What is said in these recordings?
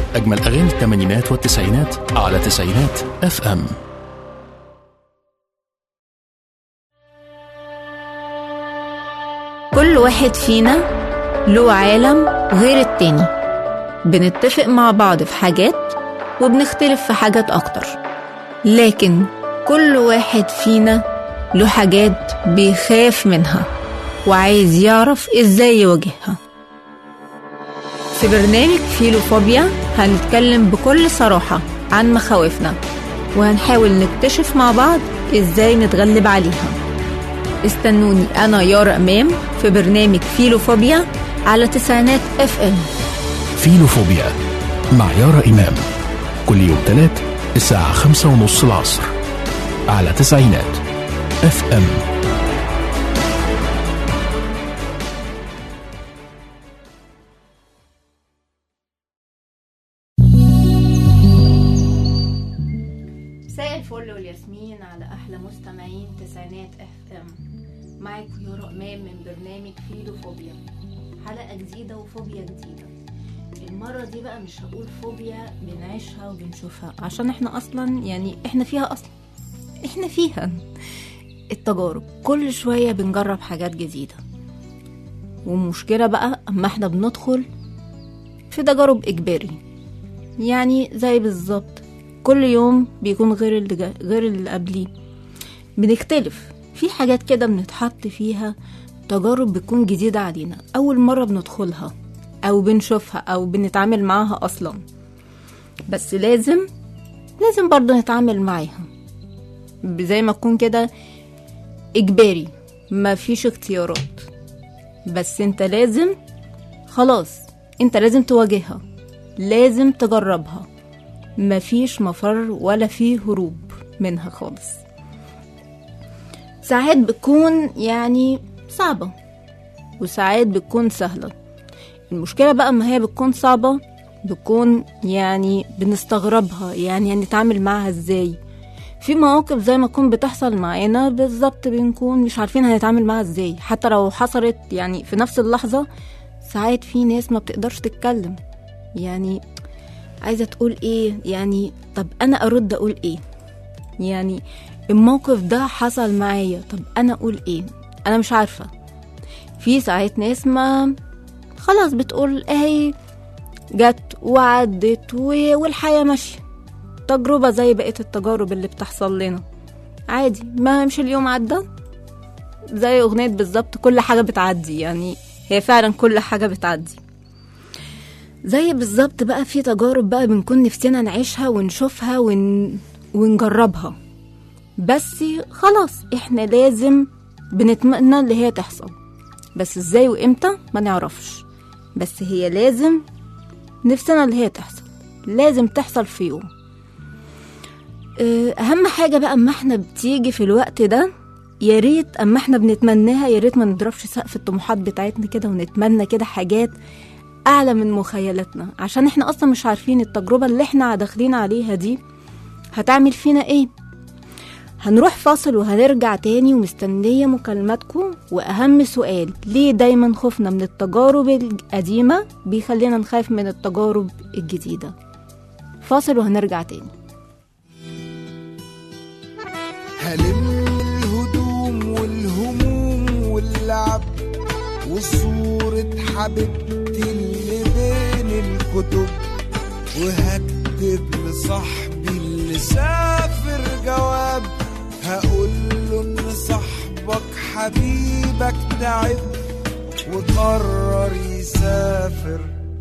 أجمل أغاني الثمانينات والتسعينات على تسعينات اف ام كل واحد فينا له عالم غير التاني بنتفق مع بعض في حاجات وبنختلف في حاجات أكتر لكن كل واحد فينا له حاجات بيخاف منها وعايز يعرف ازاي يواجهها في برنامج فيلوفوبيا هنتكلم بكل صراحة عن مخاوفنا وهنحاول نكتشف مع بعض ازاي نتغلب عليها استنوني أنا يارا أمام في برنامج فيلوفوبيا على تسعينات اف ام فيلوفوبيا مع يارا إمام كل يوم تلات الساعة خمسة ونص العصر على تسعينات اف ام مساء الفل والياسمين على احلى مستمعين تسعينات اف ام معاكم يارا امام من برنامج فيلوفوبيا حلقه جديده وفوبيا جديده المره دي بقى مش هقول فوبيا بنعيشها وبنشوفها عشان احنا اصلا يعني احنا فيها اصلا احنا فيها التجارب كل شويه بنجرب حاجات جديده والمشكله بقى اما احنا بندخل في تجارب اجباري يعني زي بالظبط كل يوم بيكون غير اللي جا- غير اللي قبليه بنختلف في حاجات كده بنتحط فيها تجارب بتكون جديدة علينا أول مرة بندخلها أو بنشوفها أو بنتعامل معاها أصلا بس لازم لازم برضه نتعامل معاها زي ما تكون كده إجباري ما فيش اختيارات بس انت لازم خلاص انت لازم تواجهها لازم تجربها مفيش مفر ولا فيه هروب منها خالص ساعات بتكون يعني صعبة وساعات بتكون سهلة المشكلة بقى ما هي بتكون صعبة بتكون يعني بنستغربها يعني هنتعامل معاها ازاي في مواقف زي ما تكون بتحصل معانا بالظبط بنكون مش عارفين هنتعامل معاها ازاي حتى لو حصلت يعني في نفس اللحظة ساعات في ناس ما بتقدرش تتكلم يعني عايزة تقول ايه يعني طب انا ارد اقول ايه يعني الموقف ده حصل معايا طب انا اقول ايه انا مش عارفة في ساعات ناس ما خلاص بتقول اهي جت وعدت و- والحياة ماشية تجربة زي بقية التجارب اللي بتحصل لنا عادي ما مش اليوم عدى زي أغنية بالظبط كل حاجة بتعدي يعني هي فعلا كل حاجة بتعدي زي بالظبط بقى في تجارب بقى بنكون نفسنا نعيشها ونشوفها ون... ونجربها بس خلاص احنا لازم بنتمنى اللي هي تحصل بس ازاي وامتى ما نعرفش بس هي لازم نفسنا اللي هي تحصل لازم تحصل في يوم اه، اهم حاجة بقى اما احنا بتيجي في الوقت ده يا ريت اما احنا بنتمناها يا ريت ما نضربش سقف الطموحات بتاعتنا كده ونتمنى كده حاجات اعلى من مخيلتنا عشان احنا اصلا مش عارفين التجربة اللي احنا داخلين عليها دي هتعمل فينا ايه هنروح فاصل وهنرجع تاني ومستنية مكالماتكم وأهم سؤال ليه دايما خوفنا من التجارب القديمة بيخلينا نخاف من التجارب الجديدة فاصل وهنرجع تاني هلم الهدوم والهموم واللعب وصورة حبيبتي اللي بين الكتب وهكتب لصاحبي اللي سافر جواب هقول له ان صاحبك حبيبك تعب وقرر يسافر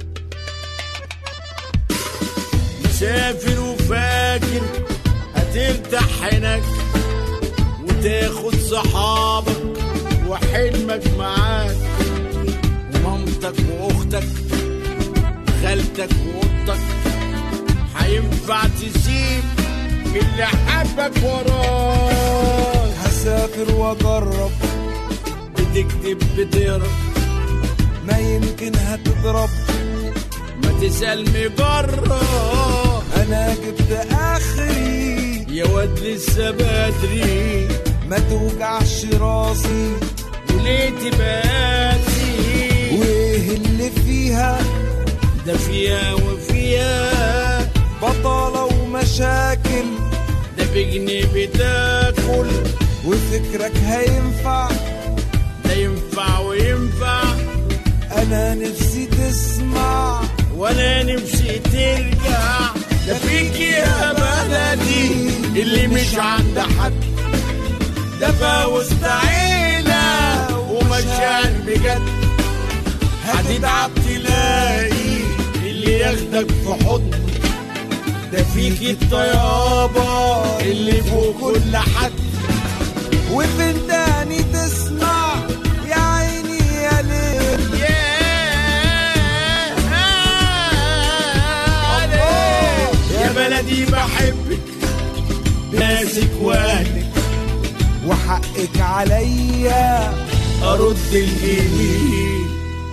مسافر وفاكر هترتاح هناك وتاخد صحابك وحلمك معاك ومامتك واختك وخالتك واختك هينفع تسيب اللي حبك وراك هسافر واجرب بتكتب بتهرب ما يمكن هتضرب ما تسأل مجرب انا جبت اخري يا واد لسه بدري ما توجعش راسي وليه تباتي وايه اللي فيها ده فيها وفيها بطالة ومشاكل ده بجنيه بتاكل وفكرك هينفع ده ينفع وينفع انا نفسي تسمع وانا نفسي ترجع ده فيك يا بلدي اللي مش عند حد ده فوسط عيلة ومشاعر بجد هتتعب تلاقي اللي ياخدك في حضن ده فيك الطيابة اللي فوق كل حد وفين تاني تسمع يا عيني يا ليل يا بلدي بحبك ناسك واهلك وحقك عليا ارد الجميل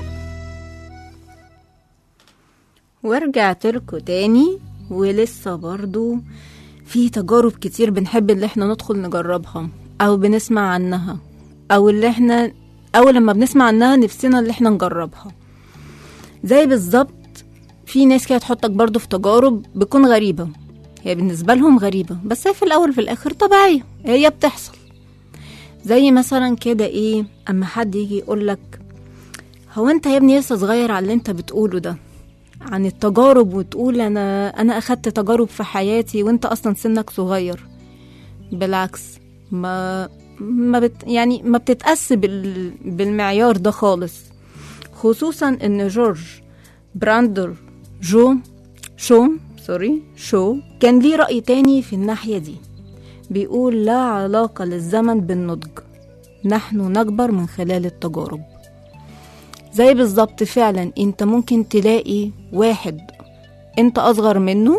ورجعت لكم تاني ولسه برضو في تجارب كتير بنحب اللي احنا ندخل نجربها او بنسمع عنها او اللي احنا او لما بنسمع عنها نفسنا اللي احنا نجربها زي بالظبط في ناس كده تحطك برضو في تجارب بتكون غريبة هي بالنسبة لهم غريبة بس هي في الأول وفي الآخر طبيعية هي بتحصل زي مثلا كده ايه اما حد يجي يقولك هو انت يا ابني لسه صغير على اللي انت بتقوله ده عن التجارب وتقول انا انا اخدت تجارب في حياتي وانت اصلا سنك صغير بالعكس ما ما بت يعني ما بتتقاس بال بالمعيار ده خالص خصوصا ان جورج براندر جو شو سوري شو كان ليه رأي تاني في الناحية دي بيقول لا علاقة للزمن بالنضج نحن نكبر من خلال التجارب زي بالظبط فعلا انت ممكن تلاقي واحد انت اصغر منه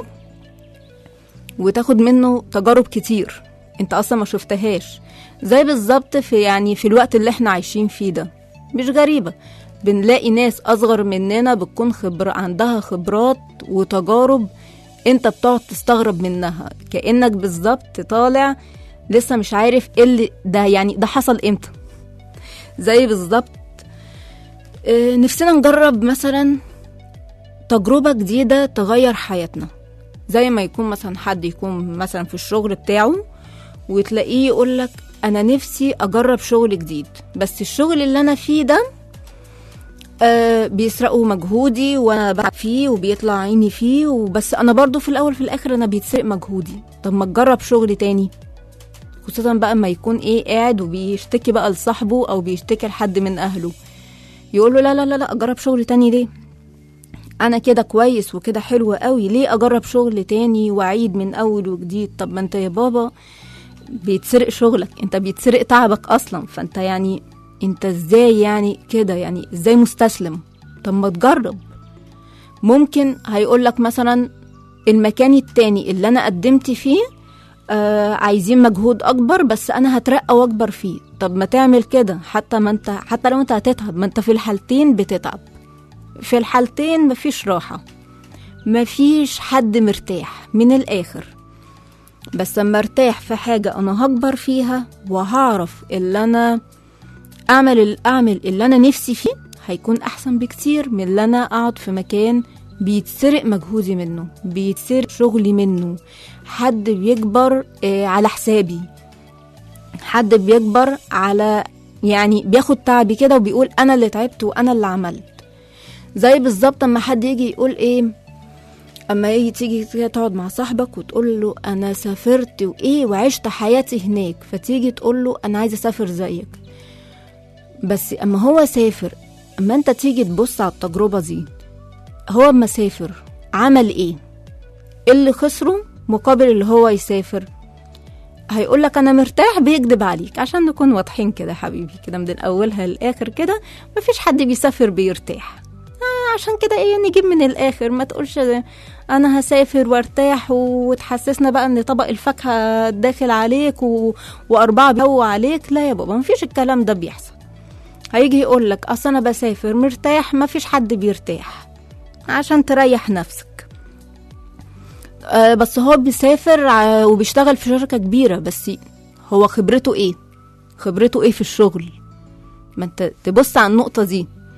وتاخد منه تجارب كتير انت اصلا ما شفتهاش زي بالظبط في يعني في الوقت اللي احنا عايشين فيه ده مش غريبة بنلاقي ناس اصغر مننا بتكون خبر عندها خبرات وتجارب انت بتقعد تستغرب منها كأنك بالظبط طالع لسه مش عارف ايه اللي ده يعني ده حصل امتى زي بالظبط آه، نفسنا نجرب مثلا تجربة جديدة تغير حياتنا زي ما يكون مثلا حد يكون مثلا في الشغل بتاعه وتلاقيه يقولك أنا نفسي أجرب شغل جديد بس الشغل اللي أنا فيه ده آه بيسرقوا مجهودي وانا بتعب فيه وبيطلع عيني فيه وبس انا برضو في الاول في الاخر انا بيتسرق مجهودي طب ما تجرب شغل تاني خصوصا بقى اما يكون ايه قاعد وبيشتكي بقى لصاحبه او بيشتكي لحد من اهله يقول له لا لا لا لا اجرب شغل تاني ليه انا كده كويس وكده حلو قوي ليه اجرب شغل تاني واعيد من اول وجديد طب ما انت يا بابا بيتسرق شغلك انت بيتسرق تعبك اصلا فانت يعني انت ازاي يعني كده يعني ازاي مستسلم طب ما تجرب ممكن هيقولك مثلا المكان التاني اللي انا قدمت فيه آه عايزين مجهود اكبر بس انا هترقى واكبر فيه طب ما تعمل كده حتى ما انت حتى لو انت هتتعب ما انت في الحالتين بتتعب في الحالتين مفيش راحة مفيش حد مرتاح من الآخر بس لما ارتاح في حاجة أنا هكبر فيها وهعرف اللي أنا أعمل أعمل اللي أنا نفسي فيه هيكون أحسن بكتير من اللي أنا أقعد في مكان بيتسرق مجهودي منه بيتسرق شغلي منه حد بيكبر آه، على حسابي حد بيكبر على يعني بياخد تعبي كده وبيقول أنا اللي تعبت وأنا اللي عملت زي بالظبط اما حد يجي يقول ايه اما يجي تيجي كده تقعد مع صاحبك وتقول له انا سافرت وايه وعشت حياتي هناك فتيجي تقول له انا عايزه اسافر زيك بس اما هو سافر اما انت تيجي تبص على التجربه دي هو اما سافر عمل ايه إيه اللي خسره مقابل اللي هو يسافر هيقول لك انا مرتاح بيكذب عليك عشان نكون واضحين كده يا حبيبي كده من اولها للاخر كده مفيش حد بيسافر بيرتاح آه عشان كده ايه نجيب من الاخر ما تقولش ده انا هسافر وارتاح وتحسسنا بقى ان طبق الفاكهه داخل عليك و... واربعه بيهوا عليك لا يا بابا مفيش الكلام ده بيحصل هيجي يقول لك اصل انا بسافر مرتاح مفيش حد بيرتاح عشان تريح نفسك آه بس هو بيسافر ع- وبيشتغل في شركه كبيره بس هو خبرته ايه خبرته ايه في الشغل ما انت تبص على النقطه دي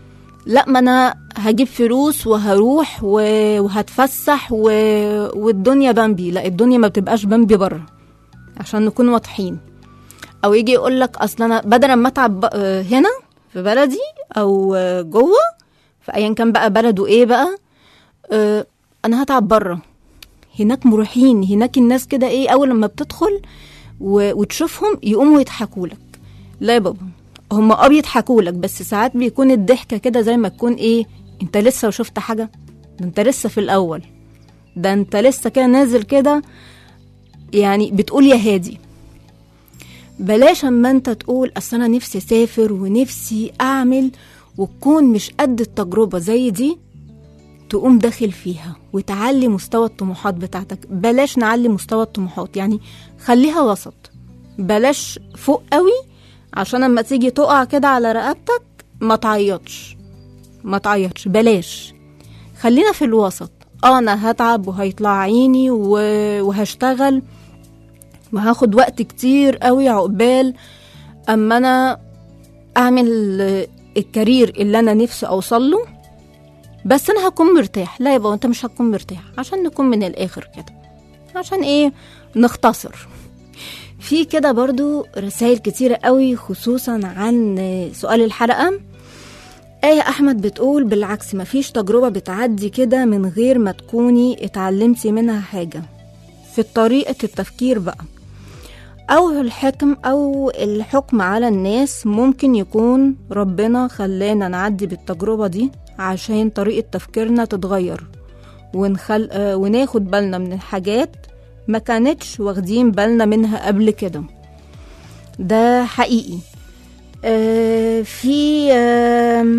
لا ما انا هجيب فلوس وهروح و... وهتفسح و... والدنيا بامبي لا الدنيا ما بتبقاش بامبي بره عشان نكون واضحين او يجي يقول لك اصل انا بدل ما اتعب ب- آه، هنا في بلدي او آه، جوه في ايا كان بقى بلده ايه بقى آه، انا هتعب بره هناك مريحين هناك الناس كده ايه اول لما بتدخل و... وتشوفهم يقوموا يضحكوا لك لا يا بابا هم اه بيضحكوا لك بس ساعات بيكون الضحكه كده زي ما تكون ايه انت لسه وشفت حاجه ده انت لسه في الاول ده انت لسه كده نازل كده يعني بتقول يا هادي بلاش اما انت تقول اصل انا نفسي اسافر ونفسي اعمل وتكون مش قد التجربه زي دي تقوم داخل فيها وتعلي مستوى الطموحات بتاعتك بلاش نعلي مستوى الطموحات يعني خليها وسط بلاش فوق قوي عشان اما تيجي تقع كده على رقبتك ما تعيطش ما تعيطش بلاش خلينا في الوسط اه انا هتعب وهيطلع عيني و- وهشتغل وهاخد وقت كتير قوي عقبال اما انا اعمل الكارير اللي انا نفسي اوصل له بس انا هكون مرتاح لا يبقى انت مش هتكون مرتاح عشان نكون من الاخر كده عشان ايه نختصر في كده برضو رسائل كتيرة قوي خصوصا عن سؤال الحلقة آية أحمد بتقول بالعكس مفيش تجربة بتعدي كده من غير ما تكوني اتعلمتي منها حاجة في طريقة التفكير بقى أو الحكم أو الحكم على الناس ممكن يكون ربنا خلانا نعدي بالتجربة دي عشان طريقة تفكيرنا تتغير ونخل... آه، وناخد بالنا من الحاجات ما كانتش واخدين بالنا منها قبل كده ده حقيقي آه في آه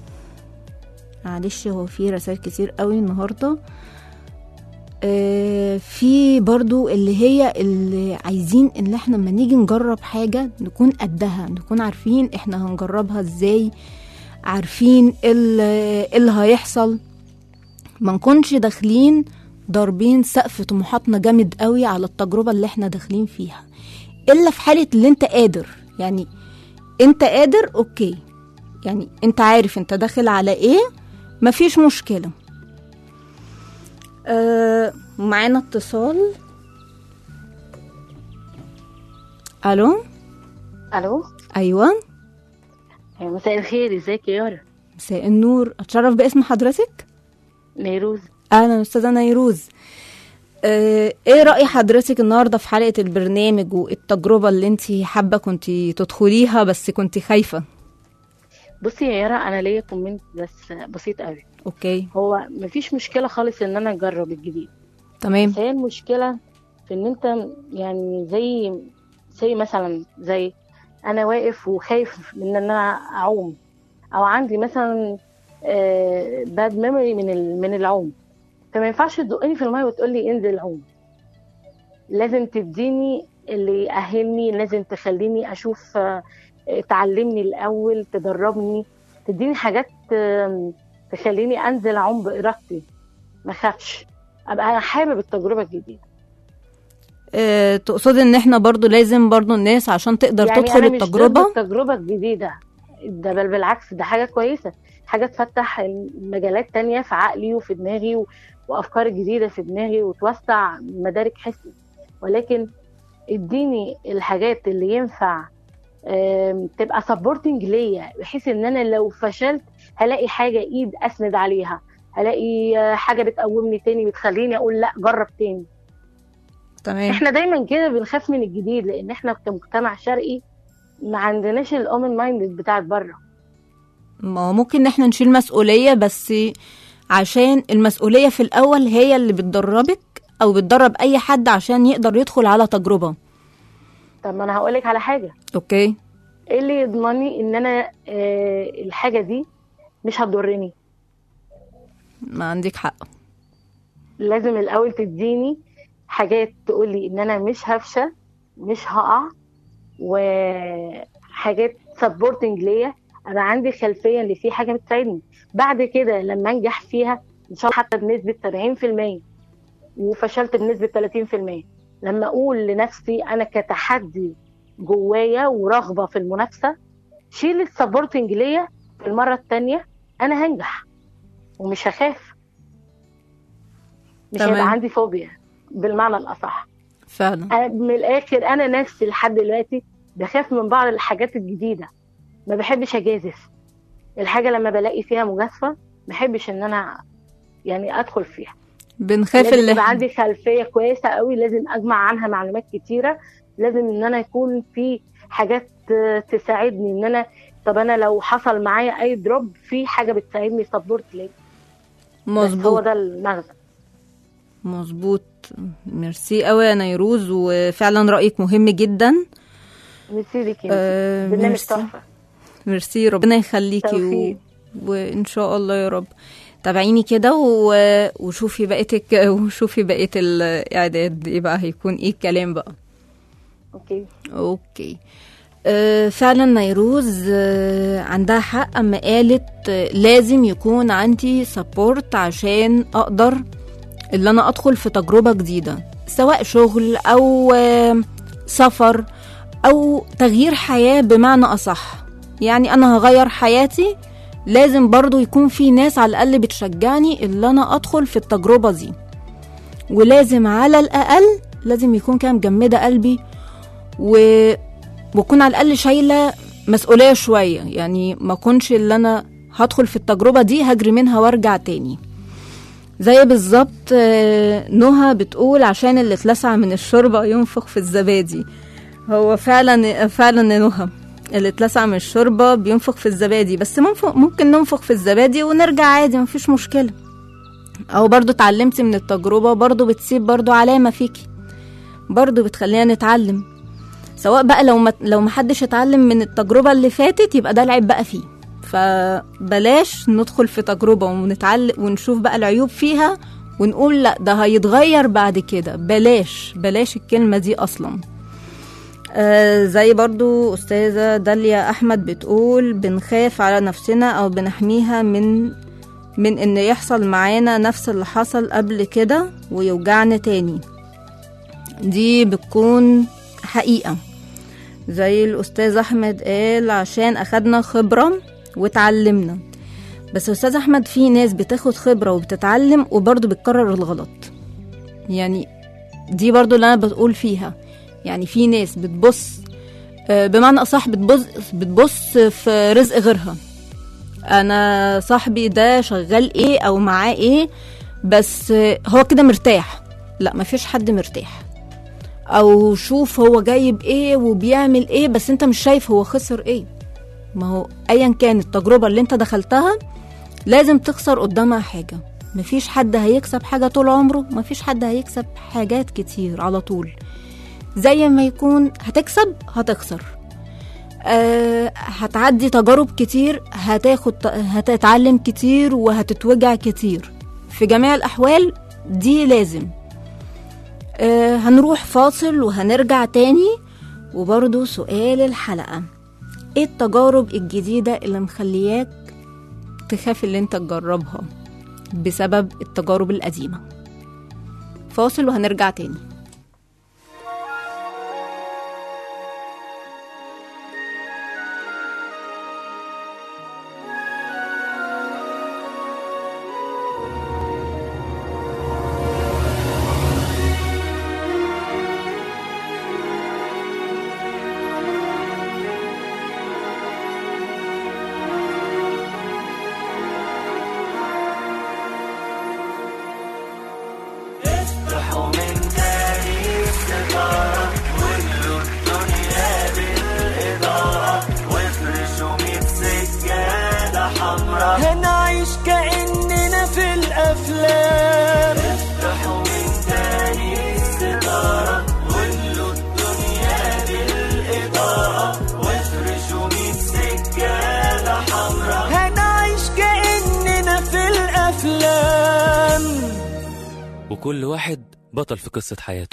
معلش هو في رسائل كتير قوي النهارده آه في برضو اللي هي اللي عايزين ان احنا لما نيجي نجرب حاجة نكون قدها نكون عارفين احنا هنجربها ازاي عارفين ايه اللي إيه اللي هيحصل ما نكونش داخلين ضاربين سقف طموحاتنا جامد قوي على التجربة اللي احنا داخلين فيها الا في حالة اللي انت قادر يعني انت قادر اوكي يعني انت عارف انت داخل على ايه مفيش مشكلة آه معانا اتصال الو الو ايوه مساء الخير ازيك يا يارا مساء النور اتشرف باسم حضرتك نيروز اهلا استاذه نيروز آه، ايه رأي حضرتك النهارده في حلقة البرنامج والتجربة اللي انت حابة كنت تدخليها بس كنت خايفة بصي يا يارا انا ليا كومنت بس بسيط قوي اوكي هو مفيش مشكله خالص ان انا اجرب الجديد تمام بس هي المشكله في ان انت يعني زي زي مثلا زي انا واقف وخايف من ان انا اعوم او عندي مثلا باد ميموري من ال- من العوم فما ينفعش تزقني في الميه وتقول لي انزل عوم لازم تديني اللي يأهلني لازم تخليني اشوف آه، آه، تعلمني الاول تدربني تديني حاجات آم، تخليني انزل اعوم بارادتي ما اخافش ابقى انا حابب التجربه الجديده اه تقصد ان احنا برضو لازم برضو الناس عشان تقدر يعني تدخل انا مش ضد التجربة التجربه الجديده ده بل بالعكس ده حاجه كويسه حاجه تفتح مجالات تانية في عقلي وفي دماغي و... وافكار جديده في دماغي وتوسع مدارك حسي ولكن اديني الحاجات اللي ينفع آم، تبقى سبورتنج ليا بحيث ان انا لو فشلت هلاقي حاجه ايد اسند عليها هلاقي آه، حاجه بتقومني تاني بتخليني اقول لا جرب تاني تمام احنا دايما كده بنخاف من الجديد لان احنا كمجتمع شرقي ما عندناش الاومن مايند بتاعت بره ما هو ممكن ان احنا نشيل مسؤولية بس عشان المسؤولية في الاول هي اللي بتدربك او بتدرب اي حد عشان يقدر يدخل على تجربة طب ما انا هقول لك على حاجه اوكي ايه اللي يضمني ان انا آه الحاجه دي مش هتضرني ما عندك حق لازم الاول تديني حاجات تقولي ان انا مش هفشل مش هقع وحاجات سبورتنج ليا ابقى عندي خلفيه ان في حاجه بتساعدني بعد كده لما انجح فيها ان شاء الله حتى بنسبه 70% وفشلت بنسبه 30% لما اقول لنفسي انا كتحدي جوايا ورغبه في المنافسه شيل السبورتنج ليا في المره الثانيه انا هنجح ومش هخاف مش تمام. هيبقى عندي فوبيا بالمعنى الاصح فعلا أنا من الاخر انا نفسي لحد دلوقتي بخاف من بعض الحاجات الجديده ما بحبش اجازف الحاجه لما بلاقي فيها مجازفه ما بحبش ان انا يعني ادخل فيها بنخاف لازم اللي يبقى عندي خلفيه كويسه قوي لازم اجمع عنها معلومات كتيره لازم ان انا يكون في حاجات آه، تساعدني ان انا طب انا لو حصل معايا اي دروب في حاجه بتساعدني سبورت ليه بس هو مظبوط ده المغزى مظبوط ميرسي قوي يا نيروز وفعلا رأيك مهم جدا ميرسي ليكي آه، برنامج ميرسي. تحفه ميرسي ربنا يخليكي و... توفيق. وان شاء الله يا رب تابعيني كده و... وشوفي بقيتك وشوفي بقية الإعداد ايه بقى هيكون ايه الكلام بقى اوكي اوكي آه، فعلا نيروز آه، عندها حق اما قالت آه، لازم يكون عندي سبورت عشان اقدر اللي انا ادخل في تجربة جديدة سواء شغل او آه، سفر او تغيير حياة بمعنى اصح يعني انا هغير حياتي لازم برضو يكون في ناس على الاقل بتشجعني اللي انا ادخل في التجربة دي ولازم على الاقل لازم يكون كده مجمدة قلبي و... وكون على الاقل شايله مسؤوليه شويه يعني ما اكونش اللي انا هدخل في التجربه دي هجري منها وارجع تاني زي بالظبط آه، نهى بتقول عشان اللي اتلسع من الشوربه ينفخ في الزبادي هو فعلا فعلا يا نهى اللي اتلسع من الشوربه بينفخ في الزبادي بس منف- ممكن ننفخ في الزبادي ونرجع عادي مفيش مشكله او برضو اتعلمتي من التجربه برضو بتسيب برضو علامه فيكي برضو بتخلينا نتعلم سواء بقى لو ما لو ما حدش اتعلم من التجربه اللي فاتت يبقى ده العيب بقى فيه فبلاش ندخل في تجربه ونتعلم ونشوف بقى العيوب فيها ونقول لا ده هيتغير بعد كده بلاش بلاش الكلمه دي اصلا آه زي برضو استاذه داليا احمد بتقول بنخاف على نفسنا او بنحميها من من ان يحصل معانا نفس اللي حصل قبل كده ويوجعنا تاني دي بتكون حقيقة زي الأستاذ أحمد قال عشان أخدنا خبرة وتعلمنا بس يا أستاذ أحمد في ناس بتاخد خبرة وبتتعلم وبرضه بتكرر الغلط يعني دي برضه اللي أنا بقول فيها يعني في ناس بتبص آه، بمعنى أصح بتبص بتبص في رزق غيرها أنا صاحبي ده شغال إيه أو معاه إيه بس آه، هو كده مرتاح لا مفيش حد مرتاح او شوف هو جايب ايه وبيعمل ايه بس انت مش شايف هو خسر ايه ما هو ايا كان التجربه اللي انت دخلتها لازم تخسر قدامها حاجه مفيش حد هيكسب حاجه طول عمره مفيش حد هيكسب حاجات كتير على طول زي ما يكون هتكسب هتخسر أه هتعدي تجارب كتير هتاخد هتتعلم كتير وهتتوجع كتير في جميع الاحوال دي لازم آه، هنروح فاصل وهنرجع تاني وبرضو سؤال الحلقة ايه التجارب الجديدة اللي مخلياك تخاف اللي انت تجربها بسبب التجارب القديمة فاصل وهنرجع تاني هنعيش كأننا في الأفلام هنعيش كأننا في الأفلام وكل واحد بطل في قصة حياته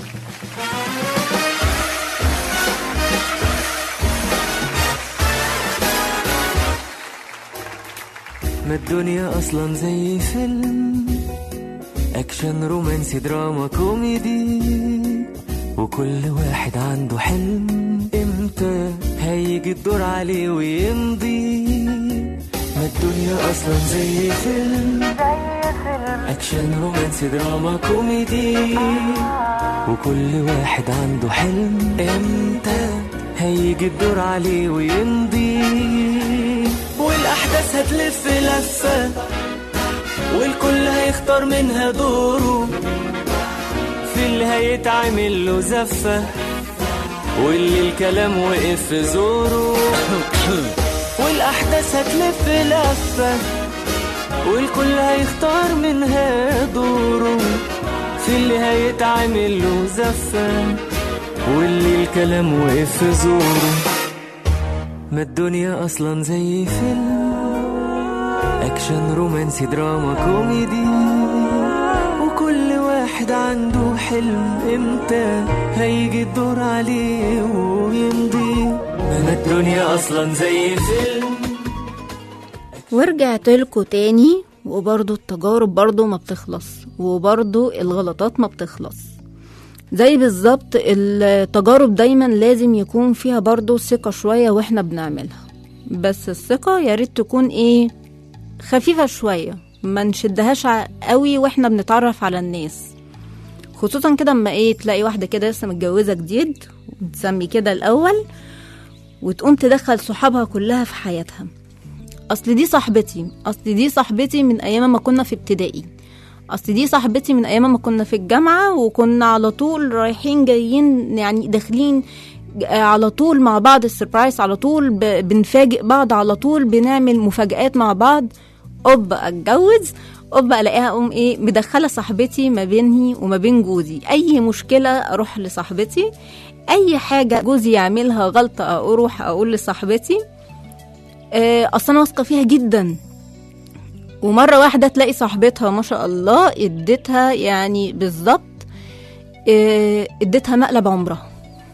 ما الدنيا اصلا زي فيلم اكشن رومانسي دراما كوميدي وكل واحد عنده حلم امتى هيجي الدور عليه ويمضي ما الدنيا اصلا زي فيلم اكشن رومانسي دراما كوميدي وكل واحد عنده حلم امتى هيجي الدور عليه ويمضي والاحداث هتلف لفه والكل هيختار منها دوره في اللي هيتعمل له زفه واللي الكلام وقف في زوره والاحداث هتلف لفه والكل هيختار منها دوره في اللي هيتعمل له زفه واللي الكلام وقف في زوره ما الدنيا اصلا زي فيلم اكشن رومانسي دراما كوميدي وكل واحد عنده حلم امتى هيجي الدور عليه ويمضي ما الدنيا اصلا زي فيلم ورجعت لكم تاني وبرضو التجارب برضو ما بتخلص وبرضو الغلطات ما بتخلص زي بالظبط التجارب دايما لازم يكون فيها برضو ثقة شوية واحنا بنعملها بس الثقة يا ريت تكون ايه خفيفة شوية ما نشدهاش ع- قوي واحنا بنتعرف على الناس خصوصا كده اما ايه تلاقي واحدة كده لسه متجوزة جديد وتسمي كده الأول وتقوم تدخل صحابها كلها في حياتها اصل دي صاحبتي اصل دي صاحبتي من ايام ما كنا في ابتدائي اصل دي صاحبتي من ايام ما كنا في الجامعه وكنا على طول رايحين جايين يعني داخلين آه، على طول مع بعض السربرايز على طول ب- بنفاجئ بعض على طول بنعمل مفاجآت مع بعض اوب اتجوز اوب الاقيها اقوم ايه مدخله صاحبتي ما بيني وما بين جوزي اي مشكله اروح لصاحبتي اي حاجه جوزي يعملها غلطه اروح اقول لصاحبتي آه، اصل انا واثقه فيها جدا ومره واحده تلاقي صاحبتها ما شاء الله اديتها يعني بالظبط آه، اديتها مقلب عمرها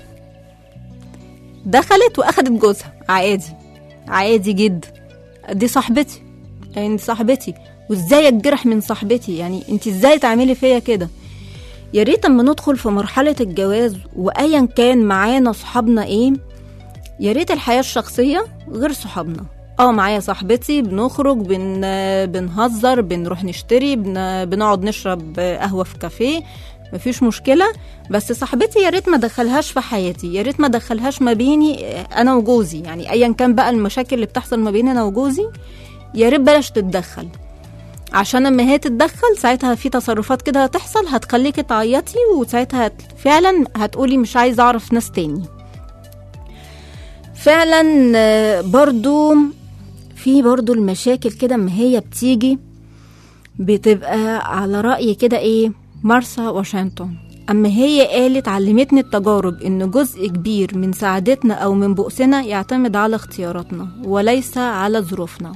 دخلت واخدت جوزها عادي عادي جدا دي صاحبتي يعني دي صاحبتي وازاي اتجرح من صاحبتي يعني انت ازاي تعملي فيا كده يا ريت اما ندخل في مرحله الجواز وايا كان معانا صحابنا ايه يا ريت الحياة الشخصية غير صحابنا اه معايا صاحبتي بنخرج بن بنهزر بنروح نشتري بن بنقعد نشرب قهوة في كافيه مفيش مشكلة بس صاحبتي يا ريت ما دخلهاش في حياتي يا ريت ما دخلهاش ما بيني انا وجوزي يعني ايا كان بقى المشاكل اللي بتحصل ما بيني انا وجوزي يا ريت بلاش تتدخل عشان لما هي تتدخل ساعتها في تصرفات كده هتحصل هتخليكي تعيطي وساعتها هت... فعلا هتقولي مش عايزه اعرف ناس تاني فعلا آه، برضو في برضو المشاكل كده ما هي بتيجي بتبقى على رأي كده ايه مارسا واشنطن أما هي قالت علمتني التجارب إن جزء كبير من سعادتنا أو من بؤسنا يعتمد على اختياراتنا وليس على ظروفنا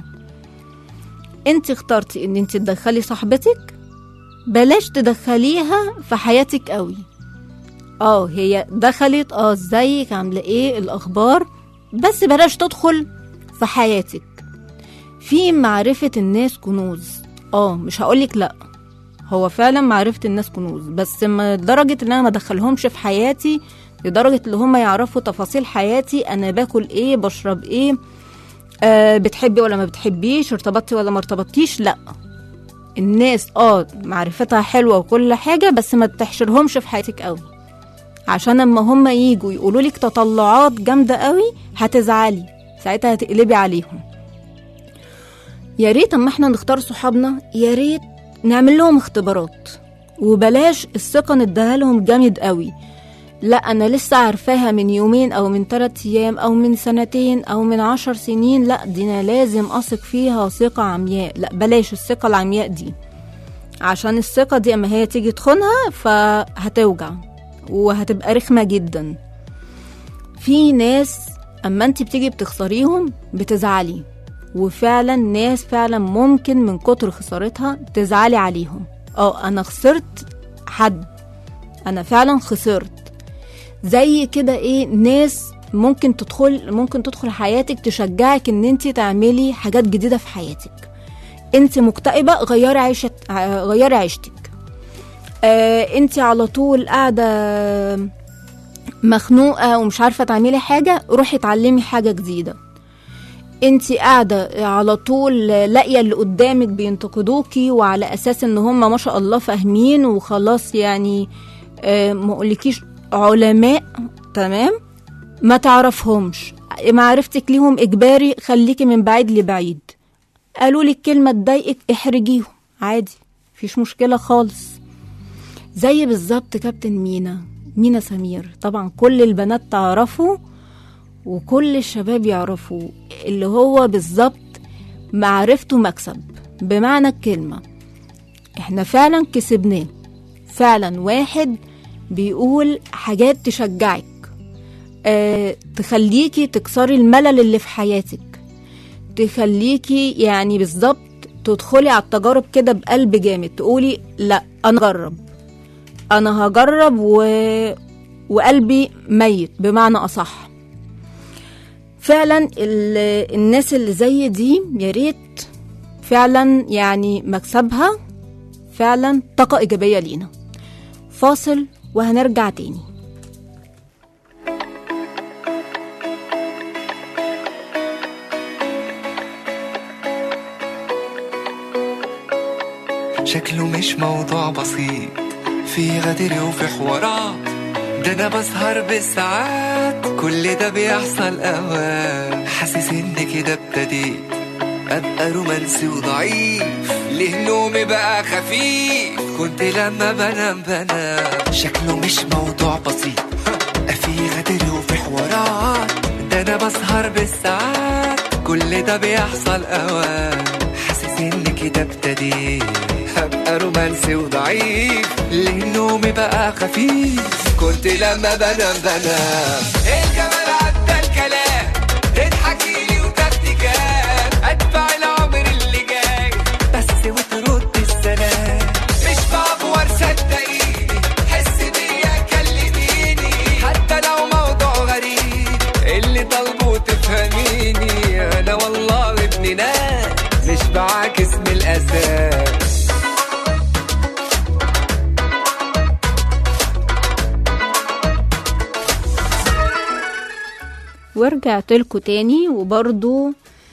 انت اخترتي ان انت تدخلي صاحبتك بلاش تدخليها في حياتك قوي اه هي دخلت اه ازيك عامله ايه الاخبار بس بلاش تدخل في حياتك في معرفة الناس كنوز اه مش هقولك لا هو فعلا معرفة الناس كنوز بس ما لدرجة ان انا ما ادخلهمش في حياتي لدرجة ان هم يعرفوا تفاصيل حياتي انا باكل ايه بشرب ايه آه بتحبي ولا ما بتحبيش ارتبطتي ولا ما ارتبطتيش لا الناس اه معرفتها حلوة وكل حاجة بس ما تحشرهمش في حياتك قوي عشان اما هم يجوا يقولوا لك تطلعات جامده قوي هتزعلي ساعتها هتقلبي عليهم يا ريت اما احنا نختار صحابنا يا ريت نعمل لهم اختبارات وبلاش الثقه نديها لهم جامد قوي لا انا لسه عارفاها من يومين او من ثلاث ايام او من سنتين او من عشر سنين لا دي انا لازم اثق فيها ثقه عمياء لا بلاش الثقه العمياء دي عشان الثقه دي اما هي تيجي تخونها فهتوجع وهتبقى رخمة جدا في ناس اما انت بتيجي بتخسريهم بتزعلي وفعلا ناس فعلا ممكن من كتر خسارتها تزعلي عليهم اه انا خسرت حد انا فعلا خسرت زي كده ايه ناس ممكن تدخل ممكن تدخل حياتك تشجعك ان انت تعملي حاجات جديده في حياتك انت مكتئبه غيري عيشت غيري عيشتك آه انت على طول قاعده مخنوقه ومش عارفه تعملي حاجه روحي اتعلمي حاجه جديده انت قاعده على طول لاقيه اللي قدامك بينتقدوكي وعلى اساس ان هم ما شاء الله فاهمين وخلاص يعني آه، ما اقولكيش علماء تمام ما تعرفهمش معرفتك ليهم اجباري خليكي من بعيد لبعيد قالوا لك كلمه تضايقك احرجيهم عادي مفيش مشكله خالص زي بالظبط كابتن مينا مينا سمير طبعا كل البنات تعرفه وكل الشباب يعرفوه اللي هو بالظبط معرفته مكسب بمعنى الكلمة احنا فعلا كسبناه فعلا واحد بيقول حاجات تشجعك اه تخليكي تكسري الملل اللي في حياتك تخليكي يعني بالظبط تدخلي على التجارب كده بقلب جامد تقولي لا انا هجرب انا هجرب و... وقلبي ميت بمعنى اصح فعلا ال- الناس اللي زي دي يا ريت فعلا يعني مكسبها فعلا طاقة إيجابية لينا فاصل وهنرجع تاني شكله مش موضوع بسيط في غدر وفي حوارات ده انا بسهر بالساعات كل ده بيحصل اوقات حاسس ان كده ابتديت ابقى رومانسي وضعيف ليه نومي بقى خفيف كنت لما بنام بنام شكله مش موضوع بسيط في غدر وفي حوارات ده انا بسهر بالساعات كل ده بيحصل اوقات حاسس ان كده ابتديت هبقى رومانسي وضعيف ليه نومي بقى خفيف كنت لما بنام بنام الجمال عدى الكلام تضحكي لي وتاخدي كام ادفع العمر اللي جاي بس وترد السلام مش بعبور صدقيني حس بيا كلميني حتى لو موضوع غريب اللي طالبه تفهميني انا والله ابن ناس مش بعاكس من الاساس ورجعت لكم تاني وبرضو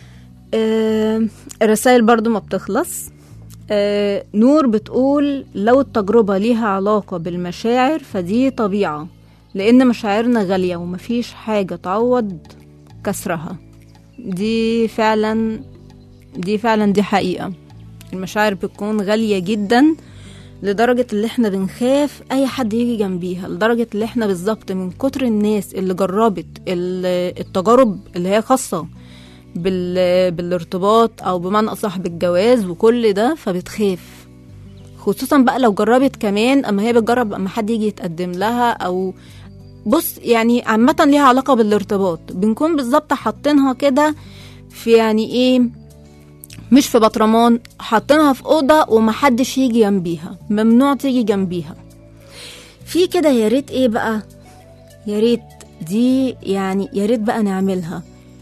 آه الرسائل برضو ما بتخلص آه نور بتقول لو التجربة ليها علاقة بالمشاعر فدي طبيعة لأن مشاعرنا غالية ومفيش حاجة تعوض كسرها دي فعلا دي فعلا دي حقيقة المشاعر بتكون غالية جدا لدرجة اللي احنا بنخاف اي حد يجي جنبيها لدرجة اللي احنا بالظبط من كتر الناس اللي جربت ال- التجارب اللي هي خاصة بال... بالارتباط او بمعنى اصح بالجواز وكل ده فبتخاف خصوصا بقى لو جربت كمان اما هي بتجرب اما حد يجي يتقدم لها او بص يعني عامة ليها علاقة بالارتباط بنكون بالظبط حاطينها كده في يعني ايه مش في بطرمان حاطينها في أوضة ومحدش يجي جنبيها ممنوع تيجي جنبيها في كده يا ريت ايه بقى يا ريت دي يعني يا ريت بقى نعملها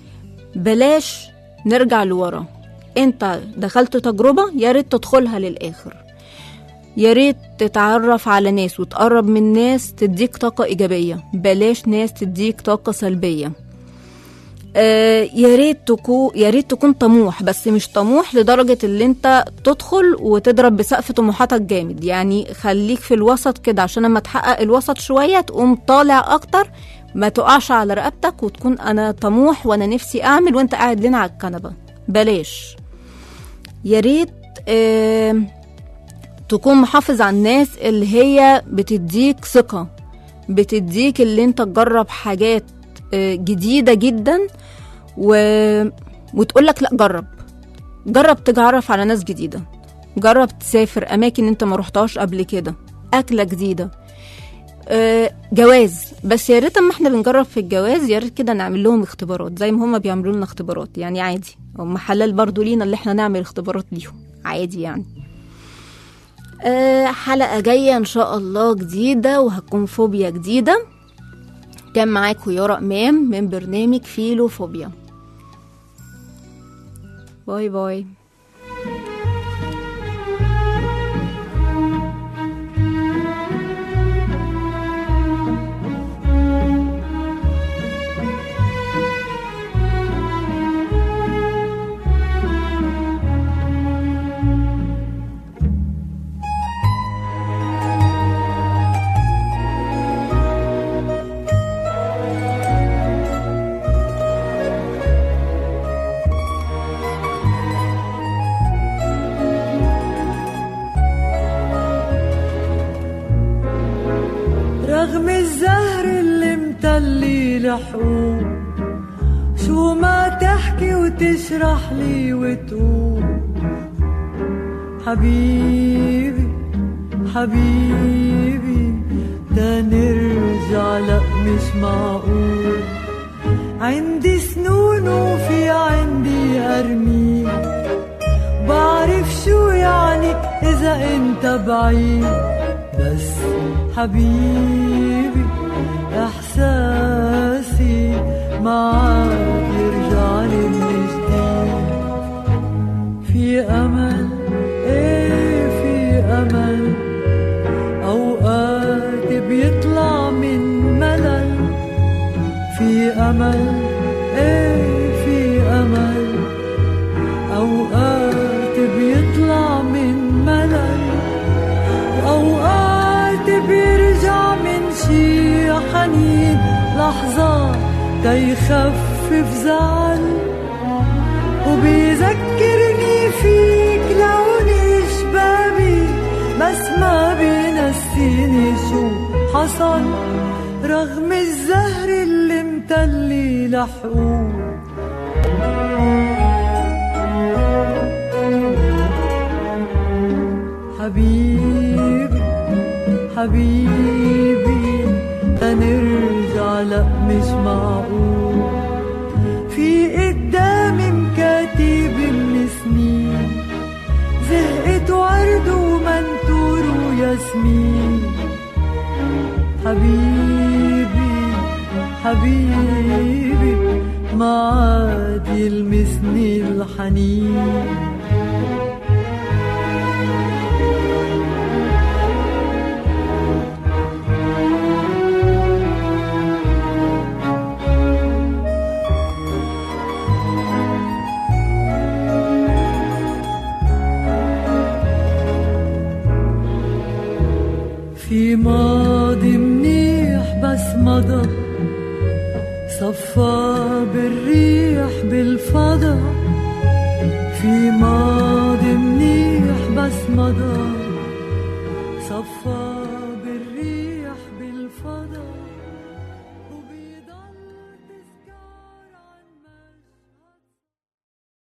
بلاش نرجع لورا انت دخلت تجربة يا ريت تدخلها للآخر يا ريت تتعرف على ناس وتقرب من ناس تديك طاقة إيجابية بلاش ناس تديك طاقة سلبية آه يا ريت تكون يا ريت تكون طموح بس مش طموح لدرجة اللي انت تدخل وتضرب بسقف طموحاتك جامد يعني خليك في الوسط كده عشان لما تحقق الوسط شوية تقوم طالع أكتر ما تقعش على رقبتك وتكون أنا طموح وأنا نفسي أعمل وأنت قاعد لنا على الكنبة بلاش يا ريت آه تكون محافظ على الناس اللي هي بتديك ثقة بتديك اللي انت تجرب حاجات آه، جديدة جدا و... وتقولك لا جرب جرب تتعرف على ناس جديدة جرب تسافر أماكن انت ما رحتهاش قبل كده أكلة جديدة آه، جواز بس يا ريت اما احنا بنجرب في الجواز يا ريت كده نعمل لهم اختبارات زي ما هما بيعملوا لنا اختبارات يعني عادي هم حلال برضو لينا اللي احنا نعمل اختبارات ليهم عادي يعني آه، حلقة جاية إن شاء الله جديدة وهتكون فوبيا جديدة كان معاكم يارا إمام من برنامج فيلو فوبيا باي باي متلي الحقوق شو ما تحكي وتشرح لي وتقول حبيبي حبيبي دا نرجع لا مش معقول عندي سنون وفي عندي أرميل بعرف شو يعني إذا أنت بعيد بس حبيبي إحساسي معاك يرجع لي من جديد في أمل إيه في أمل أوقات بيطلع من ملل في أمل إيه في أمل أوقات بيطلع من ملل وأوقات بيرجع من شي حنين لحظات تيخفف زعل وبيذكرني فيك لوني شبابي بس ما بينسيني شو حصل رغم الزهر اللي متلي لحقوق حبيبي حبيبي تنرجع لا مش معقول في قدامي مكاتب من سنين زهقت ورد ومنتور وياسمين حبيبي حبيبي ما عاد يلمسني الحنين في ماضي منيح بس مضى صفى بالريح بالفضا في ماضي منيح بس مضى